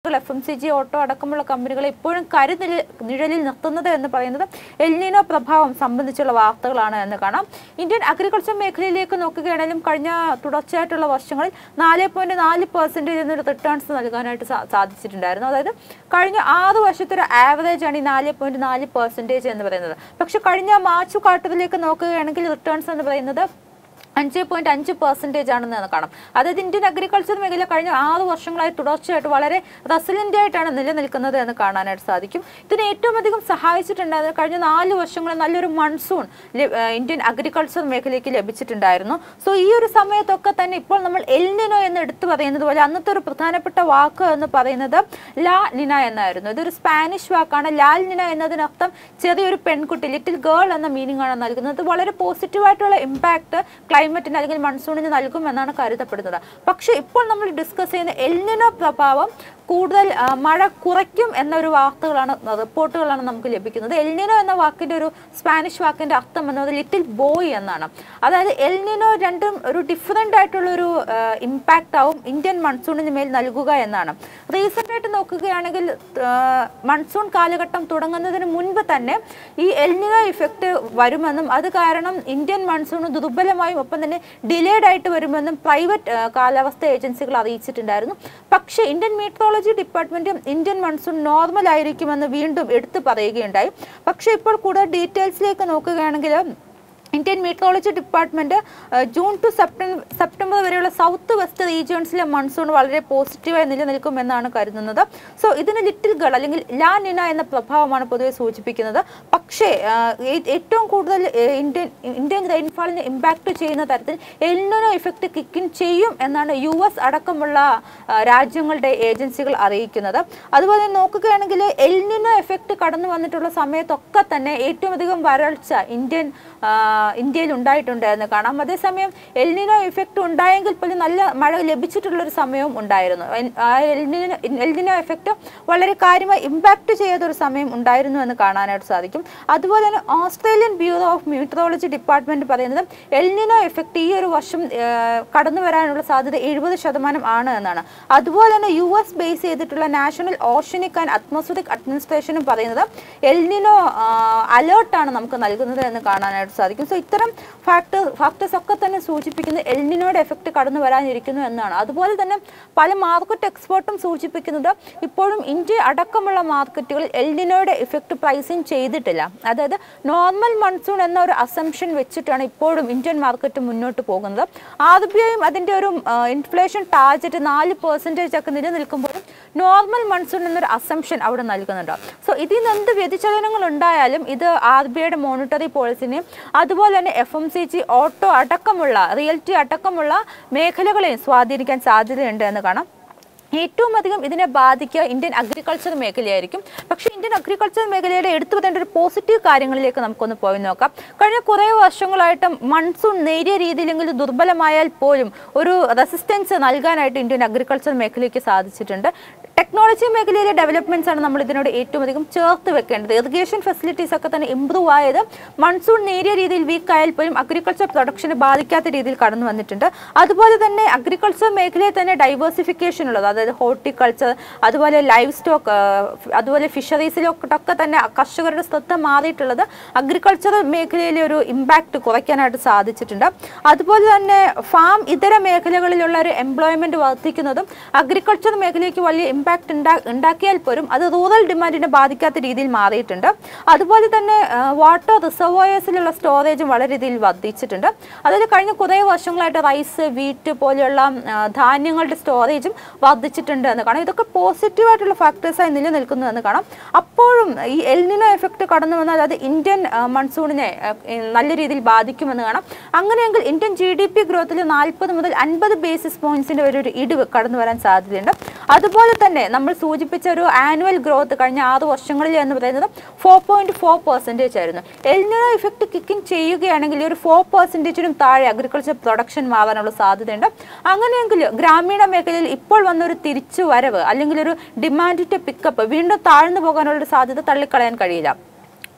വാക്കുകൾ F M C G auto അടക്കമുള്ള കമ്പനികളെ ഇപ്പോഴും കരുനില നിഴലിൽ നിർത്തുന്നത് എന്ന് പറയുന്നത് എൽനിനോ പ്രഭാവം സംബന്ധിച്ചുള്ള വാർത്തകളാണ് എന്ന് കാണാം ഇന്ത്യൻ അഗ്രികൾച്ചർ മേഖലയിലേക്ക് നോക്കുകയാണെങ്കിലും കഴിഞ്ഞ തുടർച്ചയായിട്ടുള്ള വർഷങ്ങളിൽ നാല് പോയിന്റ് നാല് പെർസെൻറ്റേജ് എന്നൊരു റിട്ടേൺസ് നൽകാനായിട്ട് സാ- സാധിച്ചിട്ടുണ്ടായിരുന്നു അതായത് കഴിഞ്ഞ ആറ് വർഷത്തെ ഒരു ആവറേജ് ആണ് ഈ നാല് പോയിന്റ് നാല് പെർസെൻറ്റേജ് എന്ന് പറയുന്നത് പക്ഷെ കഴിഞ്ഞ മാർച്ച് ക്വാർട്ടറിലേക്ക് നോക്കുകയാണെങ്കിൽ റിട്ടേൺസ് എന്ന് പറയുന്നത് അഞ്ച് പോയിന്റ് അഞ്ച് പെർസെൻറ്റേജ് ആണെന്ന് കാണാം അതായത് ഇന്ത്യൻ അഗ്രികൾച്ചർ മേഖല കഴിഞ്ഞ ആറ് വർഷങ്ങളായി തുടർച്ചയായിട്ട് വളരെ റെസിലൻ്റ് ആയിട്ടാണ് നിലനിൽക്കുന്നത് എന്ന് കാണാനായിട്ട് സാധിക്കും ഇതിന് ഏറ്റവും അധികം സഹായിച്ചിട്ടുണ്ടായത് കഴിഞ്ഞ നാല് വർഷങ്ങളിൽ നല്ലൊരു മൺസൂൺ ലി- ഏഹ് ഇന്ത്യൻ അഗ്രികൾച്ചർ മേഖലയ്ക്ക് ലഭിച്ചിട്ടുണ്ടായിരുന്നു സോ ഈ ഒരു സമയത്തൊക്കെ തന്നെ ഇപ്പോൾ നമ്മൾ എൽനിനോ എന്ന് എടുത്തു പറയുന്നത് പോലെ അന്നത്തെ ഒരു പ്രധാനപ്പെട്ട വാക്ക് എന്ന് പറയുന്നത് ലാ നിന എന്നായിരുന്നു ഇതൊരു സ്പാനിഷ് വാക്കാണ് ലാൽ നിന എന്നതിനർത്ഥം ചെറിയൊരു പെൺകുട്ടി ലിറ്റിൽ ഗേൾ എന്ന മീനിങ് ആണ് നൽകുന്നത് ഇത് വളരെ പോസിറ്റീവായിട്ടുള്ള ഇമ്പാക്ട് ക്ലൈമറ്റിന് അല്ലെങ്കിൽ മൺസൂണിന് നൽകും എന്നാണ് കരുതപ്പെടുന്നത് പക്ഷേ ഇപ്പോൾ നമ്മൾ ഡിസ്കസ് ചെയ്യുന്ന എൽനിനോ പ്രഭാവം കൂടുതൽ ആ, മഴ കുറയ്ക്കും എന്നൊരു വാർത്തകളാണ് റിപ്പോർട്ടുകളാണ് നമുക്ക് ലഭിക്കുന്നത് എൽനിനോ എന്ന വാക്കിന്റെ ഒരു സ്പാനിഷ് വാക്കിന്റെ അർത്ഥം എന്നത് ലിറ്റിൽ ബോയ് എന്നാണ് അതായത് എൽനിനോ രണ്ടും ഒരു ഡിഫറെൻ്റ് ആയിട്ടുള്ള ഒരു ഇമ്പാക്റ്റ് ആവും ഇന്ത്യൻ മൺസൂണിന് മേൽ നൽകുക എന്നാണ് റീസെൻ്റ് ആയിട്ട് നോക്കുകയാണെങ്കിൽ ആ, മൺസൂൺ കാലഘട്ടം തുടങ്ങുന്നതിന് മുൻപ് തന്നെ ഈ എൽനിനോ ഇഫക്റ്റ് വരുമെന്നും അത് കാരണം ഇന്ത്യൻ മൺസൂൺ ദുർബലമായും ഒപ്പം തന്നെ ഡിലേഡ് ആയിട്ട് വരുമെന്നും പ്രൈവറ്റ് കാലാവസ്ഥ ഏജൻസികൾ അറിയിച്ചിട്ടുണ്ടായിരുന്നു പക്ഷേ Indian meteorology department Indian monsoon normal ആയിരിക്കുമെന്ന് വീണ്ടും എടുത്തു പറയുകയുണ്ടായി പക്ഷേ ഇപ്പോൾ കൂടുതൽ ഡീറ്റെയിൽസിലേക്ക് നോക്കുകയാണെങ്കിൽ ഇന്ത്യൻ മീറ്ററോളജി ഡിപ്പാർട്ട്മെന്റ് ഏഹ്, ജൂൺ ടു സെപ്റ്റംബർ സെപ്റ്റംബർ വരെയുള്ള സൗത്ത് വെസ്റ്റ് റീജിയൺസിലെ മൺസൂൺ വളരെ പോസിറ്റീവായി നിലനിൽക്കുമെന്നാണ് കരുതുന്നത് സോ ഇതിന് ലിറ്റിൽ ഗൾ അല്ലെങ്കിൽ ലാ നിന എന്ന പ്രഭാവമാണ് പൊതുവെ സൂചിപ്പിക്കുന്നത് പക്ഷേ ആഹ്, ഏ- ഏറ്റവും കൂടുതൽ ഏഹ്, ഇന്ത്യൻ ഇന്ത്യൻ റെയിൻഫാളിനെ ഇമ്പാക്ട് ചെയ്യുന്ന തരത്തിൽ എൽനോ ഇഫക്റ്റ് കിക്കിൻ ചെയ്യും എന്നാണ് യു എസ് അടക്കമുള്ള ആഹ്, രാജ്യങ്ങളുടെ ഏജൻസികൾ അറിയിക്കുന്നത് അതുപോലെ തന്നെ നോക്കുകയാണെങ്കിൽ എൽനിനോ എഫക്റ്റ് കടന്നു വന്നിട്ടുള്ള സമയത്തൊക്കെ തന്നെ ഏറ്റവും അധികം വരൾച്ച ഇന്ത്യൻ ആ, ഇന്ത്യയിൽ ഉണ്ടായിട്ടുണ്ട് എന്ന് കാണാം അതേസമയം എൽനിനോ ഇഫക്റ്റ് ഉണ്ടായെങ്കിൽ പോലും നല്ല മഴ ലഭിച്ചിട്ടുള്ള ഒരു സമയവും ഉണ്ടായിരുന്നു എൽ- ആ എൽനിനോ എൽനിനോ എഫക്റ്റ് വളരെ കാര്യമായി ഇമ്പാക്റ്റ് ചെയ്ത ഒരു സമയം ഉണ്ടായിരുന്നു എന്ന് കാണാനായിട്ട് സാധിക്കും അതുപോലെ തന്നെ Australian bureau of meteorology department പറയുന്നത് എൽനിനോ എഫക്റ്റ് ഈ ഒരു വർഷം ആ, കടന്നു വരാനുള്ള സാധ്യത എഴുപത് ശതമാനം ആണ് എന്നാണ് അതുപോലെ തന്നെ യു എസ് ബേസ് ചെയ്തിട്ടുള്ള നാഷണൽ ഓഷ്യനിക് ആൻഡ് അറ്റ്മോസ്ഫിറിക് അഡ്മിനിസ്ട്രേഷനും പറയുന്നത് എൽനിനോ അലേർട്ടാണ് നമുക്ക് നൽകുന്നത് എന്ന് കാണാനായിട്ട് സാധിക്കും സോ ഇത്തരം ഫാക്ടർ ഫാക്ടേഴ്സ് ഒക്കെ തന്നെ സൂചിപ്പിക്കുന്നത് എൽനിനോയുടെ എഫക്റ്റ് കടന്നു വരാനിരിക്കുന്നു എന്നാണ് അതുപോലെ തന്നെ പല മാർക്കറ്റ് എക്സ്പേർട്ടും സൂചിപ്പിക്കുന്നത് ഇപ്പോഴും ഇന്ത്യ അടക്കമുള്ള മാർക്കറ്റുകൾ എൽനിനോയുടെ ഇഫക്റ്റ് പ്രൈസിങ് ചെയ്തിട്ടില്ല അതായത് നോർമൽ മൺസൂൺ എന്ന ഒരു അസംഷൻ വെച്ചിട്ടാണ് ഇപ്പോഴും ഇന്ത്യൻ മാർക്കറ്റ് മുന്നോട്ട് പോകുന്നത് ആർ ബി ഐയും അതിൻ്റെ ഒരു ഇൻഫ്ലേഷൻ ടാർജറ്റ് നാല് പെർസെൻറ്റേജ് ഒക്കെ നിലനിൽക്കുമ്പോഴും നോർമൽ മൺസൂൺ എന്നൊരു അസംഷൻ അവിടെ നൽകുന്നുണ്ട് സോ ഇതിൽ നിന്ന് എന്ത് വ്യതിചലനങ്ങൾ ഉണ്ടായാലും ഇത് ആർ ബി ഐയുടെ മോണിറ്ററി പോളിസിനെയും അതുപോലെ തന്നെ F M C G auto അടക്കമുള്ള റിയൽറ്റി അടക്കമുള്ള മേഖലകളെയും സ്വാധീനിക്കാൻ സാധ്യതയുണ്ട് എന്ന് കാണാം ഏറ്റവും അധികം ഇതിനെ ബാധിക്കുക ഇന്ത്യൻ അഗ്രികൾച്ചർ മേഖലയായിരിക്കും പക്ഷേ ഇന്ത്യൻ അഗ്രികൾച്ചർ മേഖലയുടെ എടുത്തു പറയേണ്ട ഒരു പോസിറ്റീവ് കാര്യങ്ങളിലേക്ക് നമുക്കൊന്ന് പോയി നോക്കാം കഴിഞ്ഞ കുറേ വർഷങ്ങളായിട്ട് മൺസൂൺ നേരിയ രീതിയിലെങ്കിലും ദുർബലമായാൽ പോലും ഒരു റെസിസ്റ്റൻസ് നൽകാനായിട്ട് ഇന്ത്യൻ അഗ്രികൾച്ചർ മേഖലയ്ക്ക് സാധിച്ചിട്ടുണ്ട് ടെക്നോളജി മേഖലയിലെ ഡെവലപ്മെന്റ്സ് ആണ് നമ്മൾ ഇതിനോട് ഏറ്റവും അധികം ചേർത്ത് വെക്കേണ്ടത് ഇറിഗേഷൻ ഫെസിലിറ്റീസ് ഒക്കെ തന്നെ ഇമ്പ്രൂവ് ആയത് മൺസൂൺ നേരിയ രീതിയിൽ വീക്ക് ആയാൽ പോലും അഗ്രികൾച്ചർ പ്രൊഡക്ഷനെ ബാധിക്കാത്ത രീതിയിൽ കടന്നു വന്നിട്ടുണ്ട് അതുപോലെ തന്നെ അഗ്രികൾച്ചർ മേഖലയിൽ തന്നെ ഡൈവേഴ്സിഫിക്കേഷൻ ഉള്ളത് അതായത് ഹോർട്ടിക്കൾച്ചർ അതുപോലെ ലൈവ് സ്റ്റോക്ക് അതുപോലെ ഫിഷറീസിലൊക്കെ തന്നെ കർഷകരുടെ ശ്രദ്ധ മാറിയിട്ടുള്ളത് അഗ്രികൾച്ചർ മേഖലയിലെ ഒരു ഇമ്പാക്റ്റ് കുറയ്ക്കാനായിട്ട് സാധിച്ചിട്ടുണ്ട് അതുപോലെ തന്നെ ഫാം ഇതര മേഖലകളിലുള്ള ഒരു എംപ്ലോയ്മെന്റ് വർദ്ധിക്കുന്നതും അഗ്രികൾച്ചർ മേഖലയ്ക്ക് വലിയ ഇമ്പാക്റ്റ് ഉണ്ടാ ഉണ്ടാക്കിയാൽ പോലും അത് റൂറൽ ഡിമാൻഡിനെ ബാധിക്കാത്ത രീതിയിൽ മാറിയിട്ടുണ്ട് അതുപോലെ തന്നെ വാട്ടർ റിസർവോയേഴ്സിലുള്ള സ്റ്റോറേജും വളരെ രീതിയിൽ വർദ്ധിച്ചിട്ടുണ്ട് അതായത് കഴിഞ്ഞ കുറേ വർഷങ്ങളായിട്ട് റൈസ് വീറ്റ് പോലെയുള്ള ആ, ധാന്യങ്ങളുടെ സ്റ്റോറേജും വർദ്ധിച്ചിട്ടുണ്ട് എന്ന് കാണാം ഇതൊക്കെ പോസിറ്റീവായിട്ടുള്ള ഫാക്ടേഴ്സായി നിലനിൽക്കുന്നു എന്ന് കാണാം അപ്പോഴും ഈ എൽനിനോ എഫക്റ്റ് കടന്നു വന്നാൽ അത് ഇന്ത്യൻ ആ, മൺസൂണിനെ ആ, നല്ല രീതിയിൽ ബാധിക്കുമെന്ന് കാണാം അങ്ങനെയെങ്കിൽ ഇന്ത്യൻ ജി ഡി പി ഗ്രോത്തിൽ നാൽപ്പത് മുതൽ അൻപത് ബേസിസ് പോയിന്റ്സിന്റെ ഒരു ഒരു ഇടിവ് കടന്നു വരാൻ സാധ്യതയുണ്ട് അതുപോലെ തന്നെ നമ്മൾ സൂചിപ്പിച്ച ഒരു ആനുവൽ ഗ്രോത്ത് കഴിഞ്ഞ ആറ് വർഷങ്ങളിൽ എന്ന് പറയുന്നത് ഫോർ പോയിന്റ് ഫോർ പെർസെൻറ്റേജ് ആയിരുന്നു എൽനിനോ ഇഫക്റ്റ് കിക്കിംഗ് ചെയ്യുകയാണെങ്കിൽ ഈ ഒരു ഫോർ പെർസെൻറ്റേജിനും താഴെ അഗ്രികൾച്ചർ പ്രൊഡക്ഷൻ മാറാനുള്ള സാധ്യതയുണ്ട് അങ്ങനെയെങ്കിൽ ഗ്രാമീണ മേഖലയിൽ ഇപ്പോൾ വന്നൊരു തിരിച്ചു വരവ് അല്ലെങ്കിൽ ഒരു ഡിമാൻഡിന്റെ പിക്കപ്പ് വീണ്ടും താഴ്ന്നു പോകാനുള്ള ഒരു സാധ്യത തള്ളിക്കളയാൻ കഴിയില്ല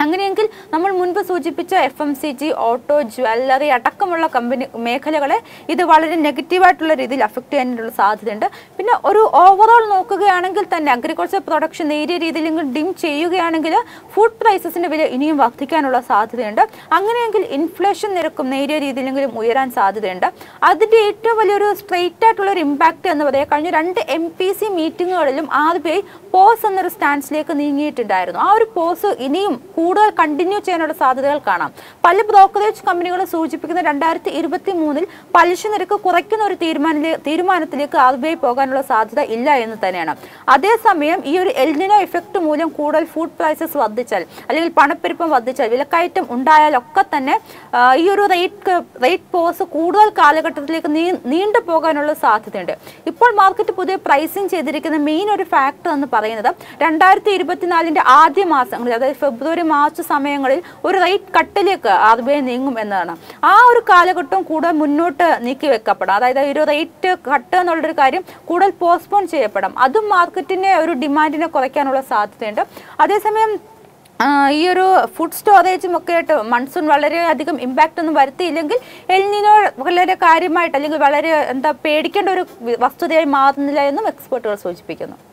അങ്ങനെയെങ്കിൽ നമ്മൾ മുൻപ് സൂചിപ്പിച്ച F M C G auto jewellery അടക്കമുള്ള കമ്പനി മേഖലകളെ ഇത് വളരെ നെഗറ്റീവായിട്ടുള്ള രീതിയിൽ അഫക്റ്റ് ചെയ്യാനുള്ള സാധ്യതയുണ്ട് പിന്നെ ഒരു ഓവറോൾ നോക്കുകയാണെങ്കിൽ തന്നെ അഗ്രികൾച്ചർ പ്രൊഡക്ഷൻ നേരിയ രീതിയിലെങ്കിലും ഡിം ചെയ്യുകയാണെങ്കിൽ ഫുഡ് പ്രൈസസിന്റെ വില ഇനിയും വർദ്ധിക്കാനുള്ള സാധ്യതയുണ്ട് അങ്ങനെയെങ്കിൽ ഇൻഫ്ലേഷൻ നിരക്കും നേരിയ രീതിയിലെങ്കിലും ഉയരാൻ സാധ്യതയുണ്ട് അതിന്റെ ഏറ്റവും വലിയൊരു സ്ട്രെയിറ്റ് ആയിട്ടുള്ള ഒരു ഇമ്പാക്റ്റ് എന്ന് പറയാം കഴിഞ്ഞ രണ്ട് എം പി സി മീറ്റിങ്ങുകളിലും ആർ ബി ഐ പോസ് എന്നൊരു സ്റ്റാൻസിലേക്ക് നീങ്ങിയിട്ടുണ്ടായിരുന്നു ആ ഒരു പോസ് ഇനിയും കൂടുതൽ കണ്ടിന്യൂ ചെയ്യാനുള്ള സാധ്യതകൾ കാണാം പല ബ്രോക്കറേജ് കമ്പനികളും സൂചിപ്പിക്കുന്ന രണ്ടായിരത്തി ഇരുപത്തി മൂന്നിൽ പലിശ നിരക്ക് കുറയ്ക്കുന്ന ഒരു തീരുമാന തീരുമാനത്തിലേക്ക് ആർ ബി ഐ പോകാനുള്ള സാധ്യത ഇല്ല എന്ന് തന്നെയാണ് അതേസമയം ഈ ഒരു എൽനിനോ ഇഫക്റ്റ് മൂലം കൂടുതൽ ഫുഡ് പ്രൈസസ് വർദ്ധിച്ചാൽ അല്ലെങ്കിൽ പണപ്പെരുപ്പം വർദ്ധിച്ചാൽ വിലക്കയറ്റം ഉണ്ടായാലൊക്കെ തന്നെ ആ, ഈ ഒരു റേറ്റ് റേറ്റ് പോസ് കൂടുതൽ കാലഘട്ടത്തിലേക്ക് നീ നീണ്ടു പോകാനുള്ള സാധ്യതയുണ്ട് ഇപ്പോൾ മാർക്കറ്റ് പുതിയ പ്രൈസിങ് ചെയ്തിരിക്കുന്ന മെയിൻ ഒരു ഫാക്ടർ എന്ന് പറയുന്നത് രണ്ടായിരത്തി ഇരുപത്തിനാലിന്റെ ആദ്യ മാസങ്ങളിൽ അതായത് ഫെബ്രുവരി മാർച്ച് സമയങ്ങളിൽ ഒരു റേറ്റ് കട്ടിലേക്ക് ആർ ബി ഐ നീങ്ങും എന്നതാണ് ആ ഒരു കാലഘട്ടം കൂടുതൽ മുന്നോട്ട് നീക്കി വെക്കപ്പെടാം അതായത് ഈ ഒരു റേറ്റ് കട്ട് എന്നുള്ളൊരു കാര്യം കൂടുതൽ പോസ്റ്റ്പോൺ ചെയ്യപ്പെടാം അതും മാർക്കറ്റിനെ ഒരു ഡിമാൻഡിനെ കുറയ്ക്കാനുള്ള സാധ്യതയുണ്ട് അതേസമയം ആ, ഈ ഒരു ഫുഡ് സ്റ്റോറേജും ഒക്കെ ആയിട്ട് മൺസൂൺ വളരെയധികം ഇമ്പാക്റ്റ് ഒന്നും വരുത്തിയില്ലെങ്കിൽ എൽനിനോ വളരെ കാര്യമായിട്ട് അല്ലെങ്കിൽ വളരെ എന്താ പേടിക്കേണ്ട ഒരു വസ്തുതയായി മാറുന്നില്ല എന്നും എക്സ്പേർട്ടുകൾ സൂചിപ്പിക്കുന്നു